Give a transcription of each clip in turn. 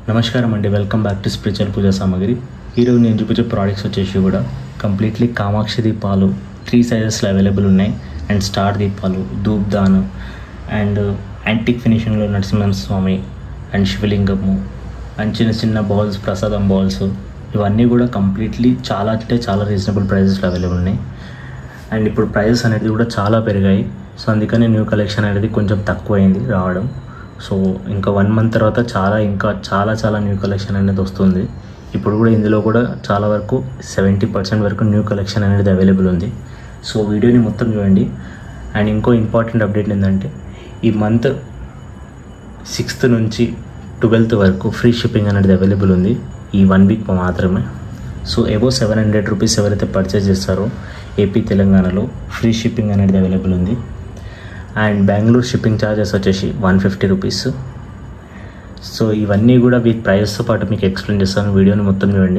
నమస్కారం అండి welcome back to spiritual పూజా సామాగ్రి ఈరోజు నేను చూపించే ప్రోడక్ట్స్ వచ్చేసి కూడా కంప్లీట్లీ కామాక్షి దీపాలు త్రీ సైజెస్లో అవైలబుల్ ఉన్నాయి అండ్ స్టార్ దీపాలు ధూప్ దాన్ అండ్ యాంటిక్ ఫినిషింగ్లో నరసింహ స్వామి అండ్ శివలింగము అండ్ చిన్న చిన్న బాల్స్ ప్రసాదం బాల్స్ ఇవన్నీ కూడా కంప్లీట్లీ చాలా అంటే చాలా రీజనబుల్ ప్రైజెస్లో అవైలబుల్ ఉన్నాయి అండ్ ఇప్పుడు ప్రైజెస్ అనేది కూడా చాలా పెరిగాయి సో అందుకని న్యూ కలెక్షన్ అనేది కొంచెం తక్కువైంది రావడం సో ఇంకా వన్ మంత్ తర్వాత చాలా ఇంకా చాలా చాలా న్యూ కలెక్షన్ అనేది వస్తుంది ఇప్పుడు కూడా ఇందులో కూడా చాలా వరకు సెవెంటీ పర్సెంట్ వరకు న్యూ కలెక్షన్ అనేది అవైలబుల్ ఉంది సో వీడియోని మొత్తం చూడండి అండ్ ఇంకో ఇంపార్టెంట్ అప్డేట్ ఏంటంటే ఈ మంత్ సిక్స్త్ నుంచి ట్వెల్త్ వరకు ఫ్రీ షిప్పింగ్ అనేది అవైలబుల్ ఉంది ఈ వన్ వీక్ మాత్రమే so above seven hundred rupees ఎవరైతే పర్చేస్ చేస్తారో ఏపీ తెలంగాణలో ఫ్రీ షిప్పింగ్ అనేది అవైలబుల్ ఉంది అండ్ బెంగళూరు షిప్పింగ్ ఛార్జెస్ వచ్చేసి వన్ ఫిఫ్టీ రూపీస్ సో ఇవన్నీ కూడా వీటి ప్రైస్తో పాటు మీకు ఎక్స్ప్లెయిన్ చేస్తాను వీడియోని మొత్తం చూడండి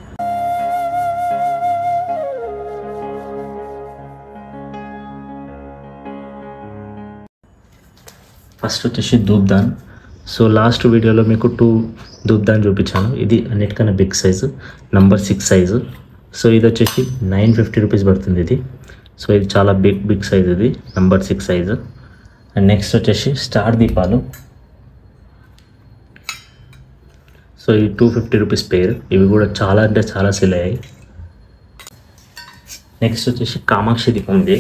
ఫస్ట్ వచ్చేసి ధూప్దాన్ సో లాస్ట్ వీడియోలో మీకు టూ ధూప్దాన్ చూపించాను ఇది అన్నిటికన్నా big size number six size so ఇది వచ్చేసి నైన్ ఫిఫ్టీ రూపీస్ పడుతుంది ఇది సో ఇది చాలా బిగ్ బిగ్ సైజ్ ఇది number six size and next వచ్చేసి స్టార్ దీపాలు సో ఈ టూ ఫిఫ్టీ రూపీస్ పేరు ఇవి కూడా చాలా అంటే చాలా సెల్ అయ్యాయి నెక్స్ట్ వచ్చేసి కామాక్షి దీపం ఇది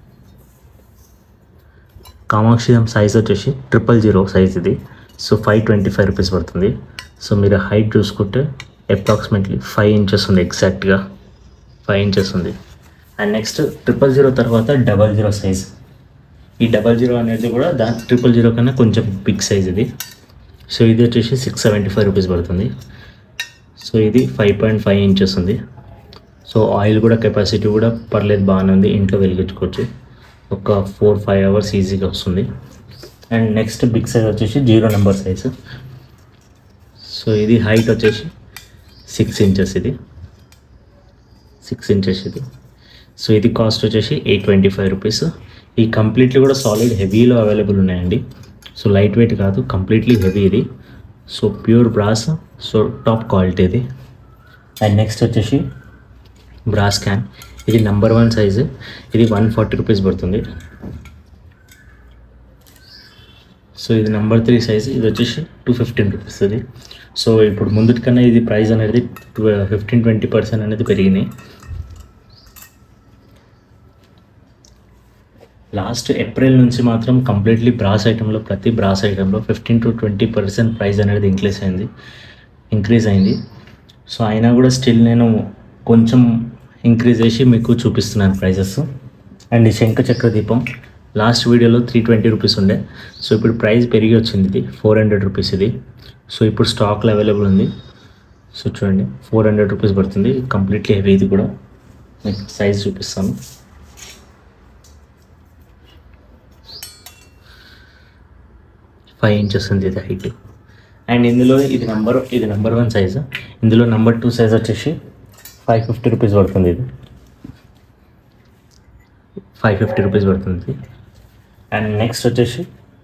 కామాక్షి దీపం సైజ్ వచ్చేసి ట్రిపుల్ జీరో సైజ్ ఇది so five twenty five rupees పడుతుంది సో మీరు హైట్ చూసుకుంటే అప్రాక్సిమేట్లీ ఫైవ్ ఇంచెస్ ఉంది ఎగ్జాక్ట్గా ఫైవ్ ఇంచెస్ ఉంది అండ్ నెక్స్ట్ ట్రిపుల్ జీరో తర్వాత డబల్ జీరో సైజ్ ఈ డబల్ జీరో అనేది కూడా దాని ట్రిపుల్ జీరో కన్నా కొంచెం బిగ్ సైజ్ ఇది సో ఇది వచ్చేసి సిక్స్ సెవెంటీ ఫైవ్ రూపీస్ పడుతుంది సో ఇది ఫైవ్ పాయింట్ ఫైవ్ ఇంచెస్ ఉంది సో ఆయిల్ కూడా కెపాసిటీ కూడా పర్లేదు బాగానే ఉంది ఇంట్లో వెలిగించుకోవచ్చు ఒక ఫోర్ ఫైవ్ అవర్స్ ఈజీగా వస్తుంది అండ్ నెక్స్ట్ బిగ్ సైజ్ వచ్చేసి జీరో నెంబర్ సైజ్ సో ఇది హైట్ వచ్చేసి సిక్స్ ఇంచెస్ ఇది సిక్స్ ఇంచెస్ ఇది సో ఇది కాస్ట్ వచ్చేసి ఎయిట్ ట్వంటీ ఫైవ్ రూపీస్ ఈ కంప్లీట్లీ కూడా సాలిడ్ హెవీలో అవైలబుల్ ఉన్నాయండి సో లైట్ వెయిట్ కాదు కంప్లీట్లీ హెవీ ఇది so pure brass so top quality ఇది అండ్ నెక్స్ట్ వచ్చేసి బ్రాస్ క్యాన్ ఇది నెంబర్ వన్ సైజు ఇది వన్ ఫార్టీ రూపీస్ పడుతుంది సో ఇది నెంబర్ త్రీ సైజ్ ఇది వచ్చేసి టూ ఫిఫ్టీన్ రూపీస్ ఇది సో ఇప్పుడు ముందుటి కన్నా ఇది ప్రైస్ అనేది ఫిఫ్టీన్ ట్వంటీ పర్సెంట్ అనేది పెరిగినాయి లాస్ట్ ఏప్రిల్ నుంచి మాత్రం కంప్లీట్లీ బ్రాస్ ఐటెంలో ప్రతి బ్రాస్ ఐటెంలో fifteen to twenty percent price అనేది ఇంక్రీజ్ అయింది ఇంక్రీజ్ అయింది సో అయినా కూడా స్టిల్ నేను కొంచెం ఇంక్రీజ్ చేసి మీకు చూపిస్తున్నాను ప్రైజెస్ అండ్ ఈ శంఖ చక్ర దీపం లాస్ట్ వీడియోలో త్రీ ట్వంటీ రూపీస్ ఉండే సో ఇప్పుడు ప్రైస్ పెరిగి వచ్చింది ఇది ఫోర్ హండ్రెడ్ రూపీస్ ఇది సో ఇప్పుడు స్టాక్లో అవైలబుల్ ఉంది సో చూడండి ఫోర్ హండ్రెడ్ రూపీస్ పడుతుంది కంప్లీట్లీ హెవీ ఇది కూడా మీకు సైజ్ చూపిస్తాను ఫైవ్ ఇంచెస్ ఉంది ఇది హైట్ అండ్ ఇందులో ఇది నెంబర్ ఇది నెంబర్ వన్ సైజ్ ఇందులో నెంబర్ టూ సైజ్ వచ్చేసి ఫైవ్ ఫిఫ్టీ రూపీస్ పడుతుంది ఇది ఫైవ్ ఫిఫ్టీ రూపీస్ పడుతుంది అండ్ నెక్స్ట్ వచ్చేసి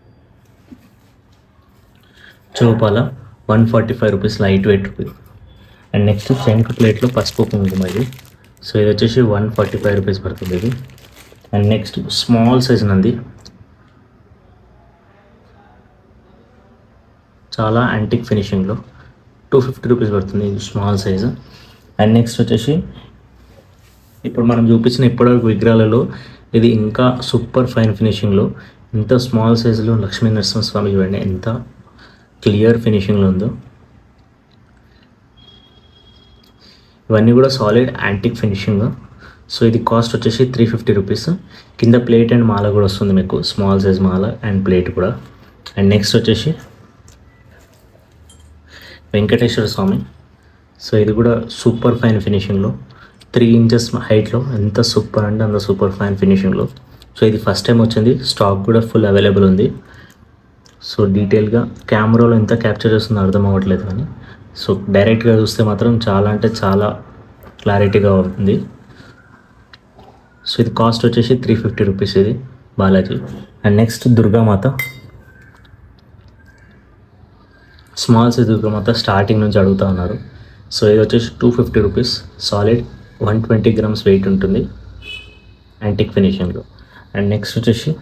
చౌపాల one forty five rupees light weight rupees and next శంఖ ప్లేట్లో పసుపు కుంకుమ ఇది సో ఇది వచ్చేసి వన్ ఫార్టీ ఫైవ్ రూపీస్ పడుతుంది ఇది and next small size Nandi చాలా యాంటిక్ ఫినిషింగ్లో టూ ఫిఫ్టీ రూపీస్ పడుతుంది ఇది స్మాల్ సైజు అండ్ నెక్స్ట్ వచ్చేసి ఇప్పుడు మనం చూపించిన ఇప్పటివరకు విగ్రహాలలో ఇది ఇంకా సూపర్ ఫైన్ ఫినిషింగ్లో ఇంత స్మాల్ సైజులో లక్ష్మీ నరసింహస్వామి చూడండి ఎంత క్లియర్ ఫినిషింగ్లో ఉందో ఇవన్నీ కూడా సాలిడ్ యాంటిక్ ఫినిషింగ్ సో ఇది కాస్ట్ వచ్చేసి త్రీ ఫిఫ్టీ రూపీస్ కింద ప్లేట్ అండ్ మాల కూడా వస్తుంది మీకు స్మాల్ సైజ్ మాల అండ్ ప్లేట్ కూడా అండ్ నెక్స్ట్ వచ్చేసి వెంకటేశ్వర స్వామి సో ఇది కూడా సూపర్ ఫైన్ ఫినిషింగ్లో త్రీ ఇంచెస్ హైట్లో ఎంత సూపర్ అంటే అంత సూపర్ ఫైన్ ఫినిషింగ్లో సో ఇది ఫస్ట్ టైం వచ్చింది స్టాక్ కూడా ఫుల్ అవైలబుల్ ఉంది సో డీటెయిల్గా కెమెరాలో ఎంత క్యాప్చర్ చేస్తుందో అర్థం అవ్వట్లేదు కానీ సో డైరెక్ట్గా చూస్తే మాత్రం చాలా అంటే చాలా క్లారిటీగా ఉంది సో ఇది కాస్ట్ వచ్చేసి త్రీ ఫిఫ్టీ రూపీస్ ఇది Balaji and next Durgamata small size మొత్తం స్టార్టింగ్ నుంచి అడుగుతా ఉన్నారు సో ఇది వచ్చేసి two fifty rupees solid one twenty grams weight ఉంటుంది యాంటిక్ ఫినిషింగ్లో అండ్ నెక్స్ట్ వచ్చేసి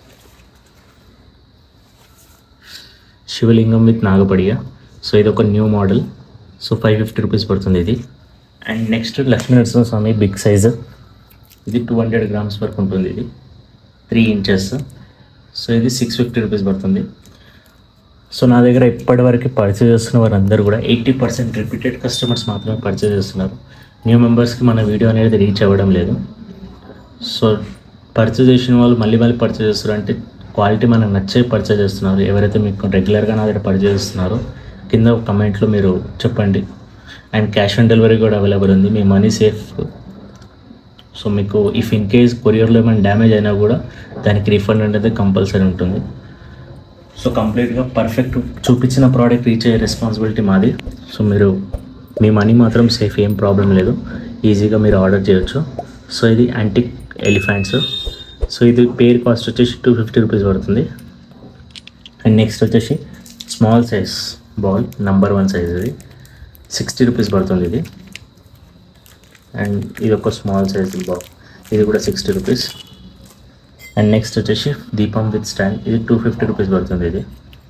శివలింగం విత్ నాగపడియ సో ఇది ఒక new model so five fifty rupees పడుతుంది ఇది and next Lakshmi Narasimha Swamy big size ఇది టూ హండ్రెడ్ గ్రామ్స్ వరకు ఉంటుంది ఇది త్రీ ఇంచెస్ సో ఇది సిక్స్ ఫిఫ్టీ రూపీస్ పడుతుంది సో నా దగ్గర ఇప్పటివరకు పర్చేజ్ చేస్తున్న వారందరూ కూడా ఎయిటీ పర్సెంట్ రిపీటెడ్ కస్టమర్స్ మాత్రమే పర్చేజ్ చేస్తున్నారు న్యూ మెంబర్స్కి మన వీడియో అనేది రీచ్ అవ్వడం లేదు సో పర్చేజ్ చేసిన వాళ్ళు మళ్ళీ మళ్ళీ పర్చేజ్ చేస్తారు అంటే క్వాలిటీ మనకు నచ్చే పర్చేజ్ చేస్తున్నారు ఎవరైతే మీకు రెగ్యులర్గా నా దగ్గర పర్చేజ్ చేస్తున్నారో కింద కమెంట్లో మీరు చెప్పండి అండ్ క్యాష్ ఆన్ డెలివరీ కూడా అవైలబుల్ ఉంది మీ మనీ సేఫ్ సో మీకు ఇఫ్ ఇన్ కేస్ కొరియర్లో ఏమైనా డ్యామేజ్ అయినా కూడా దానికి రిఫండ్ అనేది కంపల్సరీ ఉంటుంది సో కంప్లీట్గా పర్ఫెక్ట్ చూపించిన ప్రోడక్ట్ రీచ్ అయ్యే రెస్పాన్సిబిలిటీ మాది సో మీరు మీ మనీ మాత్రం సేఫ్ ఏం ప్రాబ్లం లేదు ఈజీగా మీరు ఆర్డర్ చేయొచ్చు సో ఇది యాంటిక్ ఎలిఫెంట్స్ సో ఇది పేర్ కాస్ట్ వచ్చేసి టూ ఫిఫ్టీ రూపీస్ పడుతుంది అండ్ నెక్స్ట్ వచ్చేసి small size ball number one size ఇది సిక్స్టీ రూపీస్ పడుతుంది ఇది అండ్ ఇది ఒక స్మాల్ సైజ్ బాల్ ఇది కూడా సిక్స్టీ రూపీస్ అండ్ నెక్స్ట్ వచ్చేసి దీపం విత్ స్టాండ్ ఇది టూ ఫిఫ్టీ రూపీస్ పడుతుంది ఇది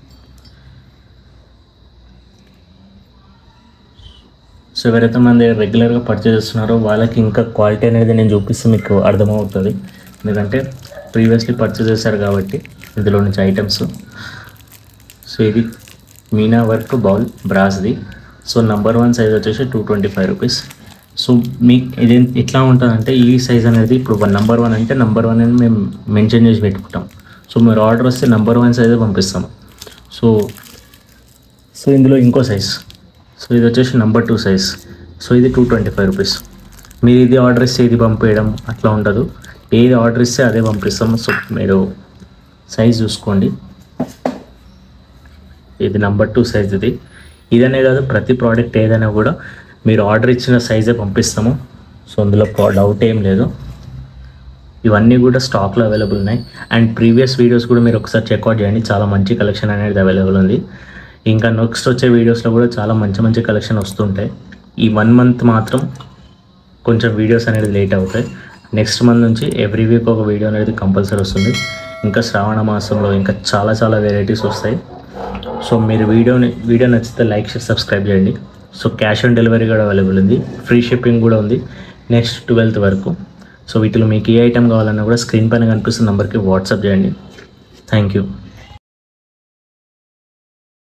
సో ఎవరైతే మన దగ్గర రెగ్యులర్గా పర్చేస్ చేస్తున్నారో వాళ్ళకి ఇంకా క్వాలిటీ అనేది నేను చూపిస్తే మీకు అర్థమవుతుంది ఎందుకంటే ప్రీవియస్లీ పర్చేస్ చేశారు కాబట్టి ఇందులో నుంచి ఐటమ్స్ సో ఇది మీనా వర్క్ బౌల్ బ్రాస్ది సో నంబర్ వన్ సైజ్ వచ్చేసి two twenty five rupees so మీకు ఇది ఎట్లా ఉంటుందంటే ఈ సైజ్ అనేది ఇప్పుడు వన్ నెంబర్ వన్ అంటే నెంబర్ వన్ అని మేము మెన్షన్ చేసి పెట్టుకుంటాం సో మీరు ఆర్డర్ వస్తే నెంబర్ వన్ సైజే పంపిస్తాం సో సో ఇందులో ఇంకో సైజ్ సో ఇది వచ్చేసి నెంబర్ టూ సైజ్ సో ఇది టూ ట్వంటీ ఫైవ్ రూపీస్ మీరు ఇది ఆర్డర్ ఇస్తే ఇది పంపేయడం అట్లా ఉండదు ఏది ఆర్డర్ ఇస్తే అదే పంపిస్తాం సో మీరు సైజ్ చూసుకోండి ఇది నెంబర్ టూ సైజ్ ఇది ఇదనే కాదు ప్రతి ప్రోడక్ట్ ఏదైనా కూడా మీరు ఆర్డర్ ఇచ్చిన సైజే పంపిస్తాము సో అందులో డౌట్ ఏం లేదు ఇవన్నీ కూడా స్టాక్లో అవైలబుల్ ఉన్నాయి అండ్ ప్రీవియస్ వీడియోస్ కూడా మీరు ఒకసారి చెక్అవుట్ చేయండి చాలా మంచి కలెక్షన్ అనేది అవైలబుల్ ఉంది ఇంకా నెక్స్ట్ వచ్చే వీడియోస్లో కూడా చాలా మంచి మంచి కలెక్షన్ వస్తుంటాయి ఈ వన్ మంత్ మాత్రం కొంచెం వీడియోస్ అనేది లేట్ అవుతాయి నెక్స్ట్ మంత్ నుంచి ఎవ్రీ వీక్ ఒక వీడియో అనేది కంపల్సరీ వస్తుంది ఇంకా శ్రావణ మాసంలో ఇంకా చాలా చాలా వెరైటీస్ వస్తాయి సో మీరు వీడియోని వీడియో నచ్చితే లైక్ షేర్ సబ్స్క్రైబ్ చేయండి సో క్యాష్ ఆన్ డెలివరీ కూడా అవైలబుల్ ఉంది ఫ్రీ షిప్పింగ్ కూడా ఉంది నెక్స్ట్ ట్వెల్త్ వరకు సో వీటిలో మీకు ఏ ఐటెం కావాలన్నా కూడా స్క్రీన్ పైన కనిపిస్తున్న నెంబర్కి వాట్సాప్ చేయండి థ్యాంక్ యూ